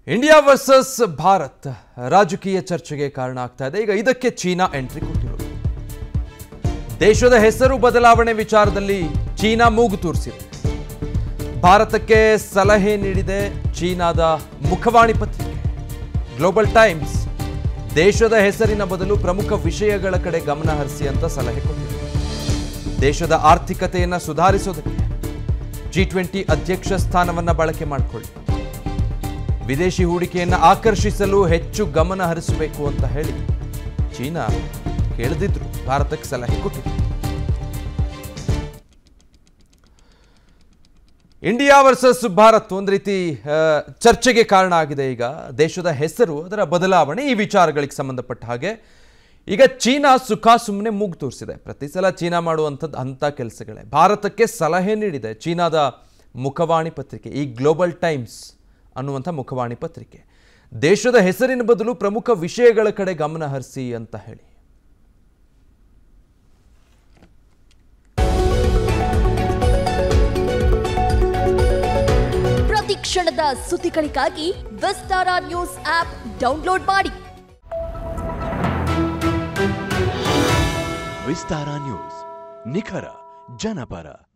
India versus Bharat ರಾಜಕೀಯ ಚರ್ಚೆಗೆ ಕಾರಣ ಆಗ್ತಾ ಇದೆ ಈಗ ಇದಕ್ಕೆ ಚೀನಾ ಎಂಟ್ರಿ ಕೊಟ್ಟಿರೋದು ದೇಶದ ಹೆಸರು ಬದಲಾವಣೆ ವಿಚಾರದಲ್ಲಿ ಚೀನಾ ಮೂಗು ತೂರಿಸಿದೆ ಭಾರತಕ್ಕೆ ಸಲಹೆ ನೀಡಿದೆ ಚೀನಾದ ಮುಖವಾಣಿ ಪತ್ರಿಕೆ ಗ್ಲೋಬಲ್ ಟೈಮ್ಸ್ ದೇಶದ ಹೆಸರಿನ ಬದಲು ಪ್ರಮುಖ ವಿಷಯಗಳ ಕಡೆ ಗಮನ ಹರಿಸಿ ಅಂತ ಸಲಹೆ ಕೊಟ್ಟಿದೆ ದೇಶದ ಆರ್ಥಿಕತೆಯನ್ನು ಸುಧಾರಿಸೋದಕ್ಕೆ ಜಿ ಟ್ವೆಂಟಿ ಅಧ್ಯಕ್ಷ ಸ್ಥಾನವನ್ನ ಬಳಕೆ ಮಾಡಿಕೊಳ್ಳಿ ವಿದೇಶಿ ಹೂಡಿಕೆಯನ್ನು ಆಕರ್ಷಿಸಲು ಹೆಚ್ಚು ಗಮನ ಹರಿಸಬೇಕು ಅಂತ ಹೇಳಿ ಚೀನಾ ಕೇಳಿದಿದ್ರು ಭಾರತಕ್ಕೆ ಸಲಹೆ ಕೊಟ್ಟಿದೆ ಇಂಡಿಯಾ ವರ್ಸಸ್ ಭಾರತ್ ಒಂದು ರೀತಿ ಆ, ಚರ್ಚೆಗೆ ಕಾರಣ ಆಗಿದೆ ಈಗ ದೇಶದ ಹೆಸರು ಅದರ ಬದಲಾವಣೆ ಈ ವಿಚಾರಗಳಿಗೆ ಸಂಬಂಧಪಟ್ಟ ಹಾಗೆ ಈಗ ಚೀನಾ ಸುಖ ಸುಮ್ಮನೆ ಮೂಗು ತೋರಿಸಿದೆ ಪ್ರತಿ ಸಲ ಚೀನಾ ಮಾಡುವಂಥದ್ದು ಅಂಥ ಕೆಲಸಗಳೇ ಭಾರತಕ್ಕೆ ಸಲಹೆ ನೀಡಿದೆ ಚೀನಾದ ಮುಖವಾಣಿ ಪತ್ರಿಕೆ ಈ ಗ್ಲೋಬಲ್ ಟೈಮ್ಸ್ ಅನ್ನುವಂಥ ಮುಖವಾಣಿ ಪತ್ರಿಕೆ ದೇಶದ ಹೆಸರಿನ ಬದಲು ಪ್ರಮುಖ ವಿಷಯಗಳ ಕಡೆ ಗಮನ ಹರಿಸಿ ಅಂತ ಹೇಳಿ ಪ್ರತಿ ಕ್ಷಣದ ಸುದ್ದಿಗಳಿಗಾಗಿ ವಿಸ್ತಾರ ನ್ಯೂಸ್ ಆಪ್ ಡೌನ್ಲೋಡ್ ಮಾಡಿ ವಿಸ್ತಾರ ನ್ಯೂಸ್ ನಿಖರ ಜನಪರ